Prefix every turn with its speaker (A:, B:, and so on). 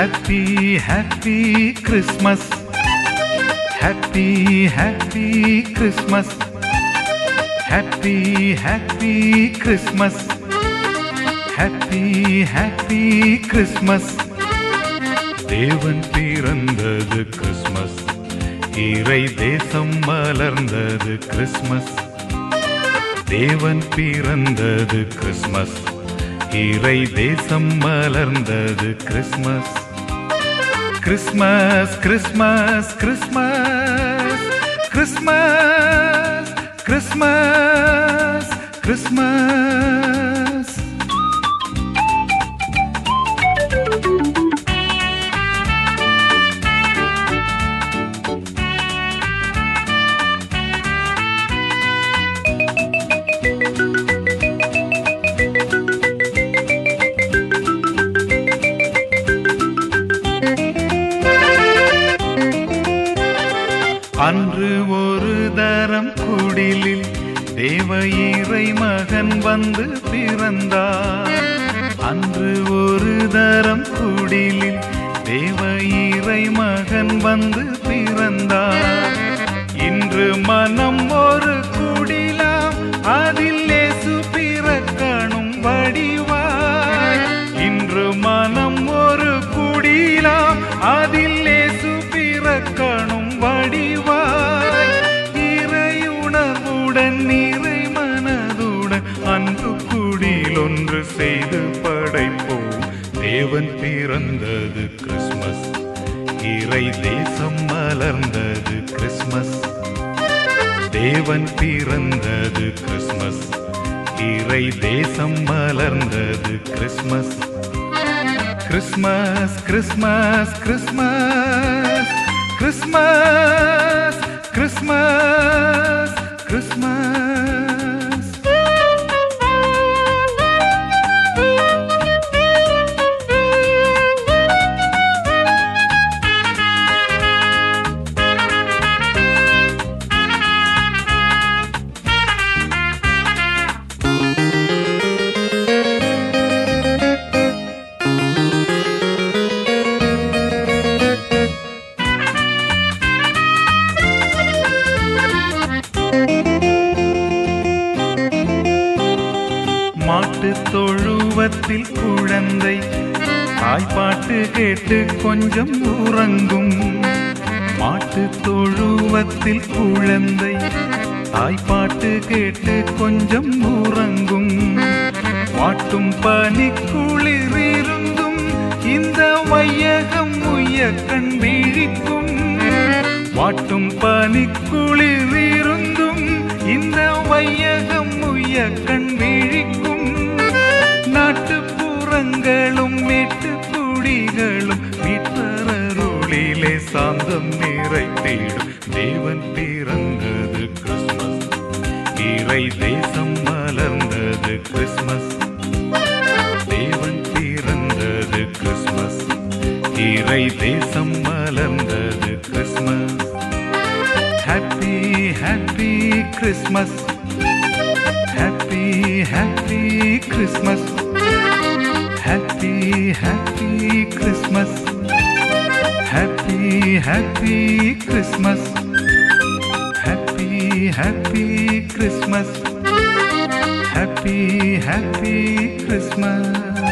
A: happy happy Christmas happy happy Christmas happy happy Christmas happy happy Christmas தேவன் பிறந்தது Christmas இறை தேசம் மலர்ந்தது கிறிஸ்மஸ் தேவன் பிறந்தது கிறிஸ்மஸ் இறை தேசம் மலர்ந்தது Christmas Christmas Christmas Christmas Christmas Christmas Christmas அன்று ஒரு தரம் குடிலில் தேவ இறை மகன் வந்து பிறந்தார் அன்று ஒரு தரம் குடிலில் தேவ இறை மகன் வந்து பிறந்தார் இன்று மனம் ஒரு குடிலாம் அதில் இயேசு பிறக்கணும் வடிவாய் இன்று மனம் ஒரு குடிலாம் அதில் இயேசு பிறக்கணும் வடிவாய் இறையுணர்வுடன் நிறை மனதுடன் அன்பு குடில் ஒன்று செய்து படைப்போம் தேவன் பிறந்தது கிறிஸ்மஸ் இறை தேசம் மலர்ந்தது கிறிஸ்மஸ் தேவன் பிறந்தது கிறிஸ்மஸ் இறை தேசம் மலர்ந்தது Christmas Christmas Christmas Christmas Christmas Christmas Christmas மாட்டு தொழுவத்தில் குழந்தை தாய்ப்பாட்டு கேட்டு கொஞ்சம் உறங்கும் மாட்டு தொழுவத்தில் குழந்தை தாய்ப்பாட்டு கேட்டு கொஞ்சம் உறங்கும் வாட்டும் பனிக்குளிர் இருந்தும் இந்த வையகம் உய்ய கண் விழிக்கும் வாட்டும் பனிக்குளிர் இருந்தும் இந்த வையகம் உய்ய கண் விழிக்கும் நாட்டுப்புறங்களும் மேட்டுக்குடிகளும் மீட்பரருளிலே சாந்தம் நிறைத்திடும் தேவன் பிறந்தது கிறிஸ்மஸ் இறை தேசம் மலர்ந்தது கிறிஸ்மஸ் தேவன் பிறந்தது கிறிஸ்மஸ் இறை தேசம் மலர்ந்தது Christmas happy happy Christmas happy happy Christmas happy happy Christmas happy happy Christmas happy happy Christmas happy happy Christmas